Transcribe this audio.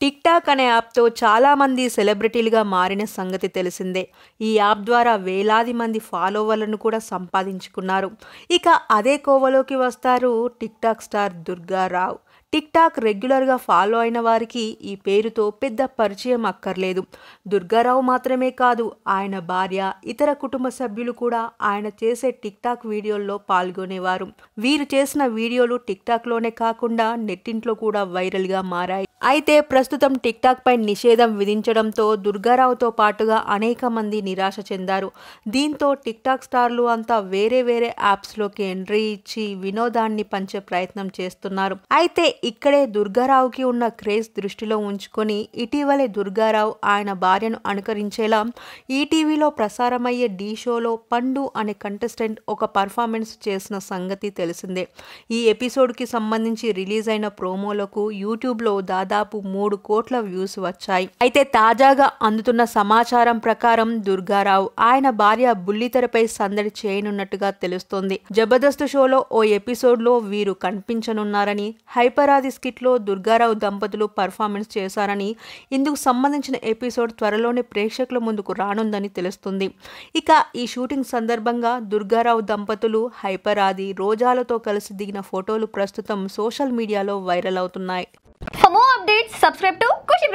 tick talk అనే యాప్తో చాలామంది సెలబ్రిటీలుగా మారిన సంగతి తెలిసిందే ఈ యాప్ ద్వారా వేలాది మంది ఫాలోవర్లను కూడా సంపాదించుకున్నారు ఇక అదే కోవలోకి వస్తారు tik tok star Durga Rao tik tok రెగ్యులర్గా ఫాలో అయిన వారికి ఈ పేరుతో పెద్ద పరిచయం అక్కర్లేదు దుర్గారావు మాత్రమే కాదు ఆయన భార్య ఇతర కుటుంబ సభ్యులు కూడా ఆయన చేసే టిక్ టాక్ వీడియోల్లో పాల్గొనేవారు వీరు చేసిన వీడియోలు టిక్ టాక్లోనే కాకుండా నెట్టింట్లో కూడా వైరల్గా మారాయి అయితే ప్రస్తుతం టిక్ టాక్ పై నిషేధం విధించడంతో దుర్గారావుతో పాటుగా అనేక మంది నిరాశ చెందారు దీంతో టిక్ టాక్ స్టార్లు అంతా వేరే వేరే యాప్స్లోకి ఎంట్రీ ఇచ్చి వినోదాన్ని పంచే ప్రయత్నం చేస్తున్నారు అయితే ఇక్కడే దుర్గారావుకి ఉన్న క్రేజ్ దృష్టిలో ఉంచుకొని ఇటీవలే దుర్గారావు ఆయన భార్యను అనుకరించేలా ఈటీవీలో ప్రసారమయ్యే ఢీ షోలో పండు అనే కంటెస్టెంట్ ఒక పర్ఫార్మెన్స్ చేసిన సంగతి తెలిసిందే ఈ ఎపిసోడ్కి సంబంధించి రిలీజ్ అయిన ప్రోమోలకు యూట్యూబ్లో దాదాపు మూడు కోట్ల వ్యూస్ వచ్చాయి అయితే తాజాగా అందుతున్న సమాచారం ప్రకారం దుర్గారావు ఆయన భార్య బుల్లితెరపై సందడి చేయనున్నట్టుగా తెలుస్తోంది జబర్దస్త్ షోలో ఓ ఎపిసోడ్లో వీరు కనిపించనున్నారని హైపరాది స్కిట్లో దుర్గారావు దంపతులు పర్ఫార్మెన్స్ చేశారని ఇందుకు సంబంధించిన ఎపిసోడ్ త్వరలోనే ప్రేక్షకుల ముందుకు రానుందని తెలుస్తుంది ఇక ఈ షూటింగ్ సందర్భంగా దుర్గారావు దంపతులు హైపరాది రోజాలతో కలిసి దిగిన ఫోటోలు ప్రస్తుతం సోషల్ మీడియాలో వైరల్ అవుతున్నాయి For more updates, subscribe to Kushi